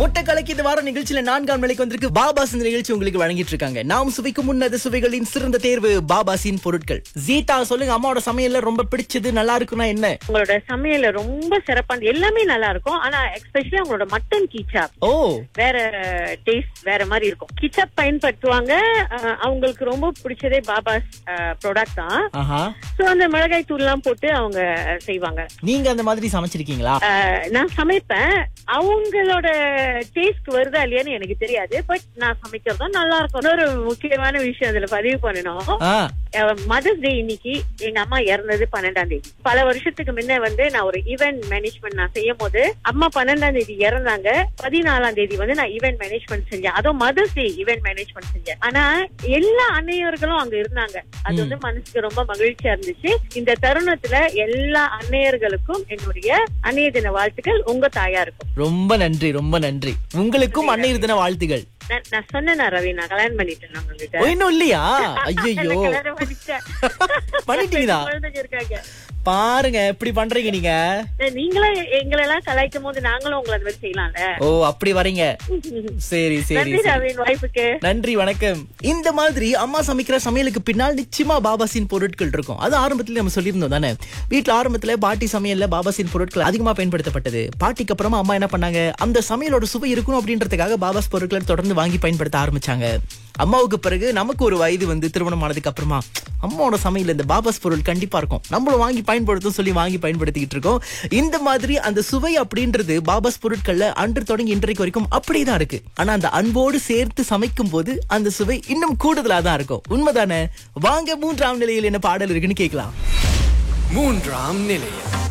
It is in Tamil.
முட்டை கலக்கி இந்த வார நிகழ்ச்சியில நான்காம் நிலைக்கு வந்திருக்கு பாபாஸ் இந்த நிகழ்ச்சி உங்களுக்கு வழங்கிட்டு இருக்காங்க நாம் சுவைக்கும் முன்னத சுவைகளின் சிறந்த தேர்வு பாபாசின் பொருட்கள் ஜீதா சொல்லுங்க அம்மாவோட சமையல்ல ரொம்ப பிடிச்சது நல்லா இருக்குன்னா என்ன உங்களோட சமையல்ல ரொம்ப சிறப்பான எல்லாமே நல்லா இருக்கும் ஆனா எஸ்பெஷலி உங்களோட மட்டன் கீச்சாப் ஓ வேற டேஸ்ட் வேற மாதிரி இருக்கும் கிச்சப் பயன்படுத்துவாங்க அஹ், அவங்களுக்கு ரொம்ப பிடிச்சதே பாபாஸ் ப்ராடக்ட் தான் ஆஹா சோ அந்த மிளகாய் தூள் எல்லாம் போட்டு அவங்க செய்வாங்க நீங்க அந்த மாதிரி சமைச்சிருக்கீங்களா அஹ், நான் சமைப்பேன் அவங்களோட டேஸ்ட் வருதா இல்லையான்னு எனக்கு தெரியாது பட் நான் சமைக்கிறதும் நல்லா இருக்கும் இன்னொரு முக்கியமான விஷயம் அதுல பதிவு பண்ணணும் ஆ, மதர்ஸ் டே இன்னைக்கு எங்க அம்மா இறந்தது பன்னெண்டாம் தேதி பல வருஷத்துக்கு முன்ன வந்து நான் ஒரு ஈவென்ட் மேனேஜ்மெண்ட் நான் செய்யும் போது அம்மா பன்னெண்டாம் தேதி இறந்தாங்க பதினாலாம் தேதி வந்து நான் ஈவென்ட் மேனேஜ்மெண்ட் செஞ்சேன் அதுவும் மதர்ஸ் டே ஈவென்ட் மேனேஜ்மெண்ட் செஞ்சேன் ஆனா எல்லா அன்னையர்களும் அங்க இருந்தாங்க அது வந்து மனசுக்கு ரொம்ப மகிழ்ச்சியா இருந்துச்சு இந்த தருணத்துல எல்லா அன்னையர்களுக்கும் என்னுடைய அன்னைய தின வாழ்த்துக்கள் உங்க தாயா இருக்கும் ரொம்ப நன்றி ரொம்ப நன்றி உங்களுக்கும் அன்னையர் தின வாழ்த்துகள் நான் நான் சொன்னேன் ரவி நான் கல்யாணம் பண்ணிட்டேன் உங்ககிட்ட ஓ, இன்னும் இல்லையா ஐயோ கல்யாணம் பண்ணிட்டேன். பண்ணிட்டீங்களா? குழந்தைங்க இருக்காங்க பாருங்க எப்படி பண்றீங்க நீங்க நீங்களும் எங்களை எல்லாம் கலாய்க்கும் போது நாங்களும் உங்களை அந்த மாதிரி செய்யலாம்ல ஓ அப்படி வரீங்க சரி சரி நன்றி சரி. ரவின் வாய்ப்புக்கு நன்றி வணக்கம் இந்த மாதிரி அம்மா சமைக்கிற சமையலுக்கு பின்னால் நிச்சயமா பாபாசின் பொருட்கள் இருக்கும் அது ஆரம்பத்துல நம்ம சொல்லியிருந்தோம் தானே வீட்ல ஆரம்பத்துல பாட்டி சமையல்ல பாபாசின் பொருட்கள் அதிகமா பயன்படுத்தப்பட்டது பாட்டிக்கு அப்புறமா அம்மா என்ன பண்ணாங்க அந்த சமையலோட சுவை இருக்கணும் அப்படின்றதுக்காக பாபாஸ் பொருட்களை தொடர்ந்து வாங்கி பயன்படுத்த ஆரம்பிச்சாங்க அம்மாவுக்கு பிறகு நமக்கு ஒரு வயது வந்து திருமணம் ஆனதுக்கு அப்புறமா அம்மாவோட சமையல் இந்த பாபாஸ் பொருள் கண்டிப்பா இருக்கும் நம்மளும் வாங்கி பயன்படுத்தும் சொல்லி வாங்கி பயன்படுத்திக்கிட்டு இருக்கோம் இந்த மாதிரி அந்த சுவை அப்படின்றது பாபாஸ் பொருட்கள்ல அன்று தொடங்கி இன்றைக்கு வரைக்கும் அப்படிதான் இருக்கு ஆனா அந்த அன்போடு சேர்த்து சமைக்கும் போது அந்த சுவை இன்னும் கூடுதலா தான் இருக்கும் உண்மைதானே வாங்க மூன்றாம் நிலையில் என்ன பாடல் இருக்குன்னு கேட்கலாம் மூன்றாம் நிலையம்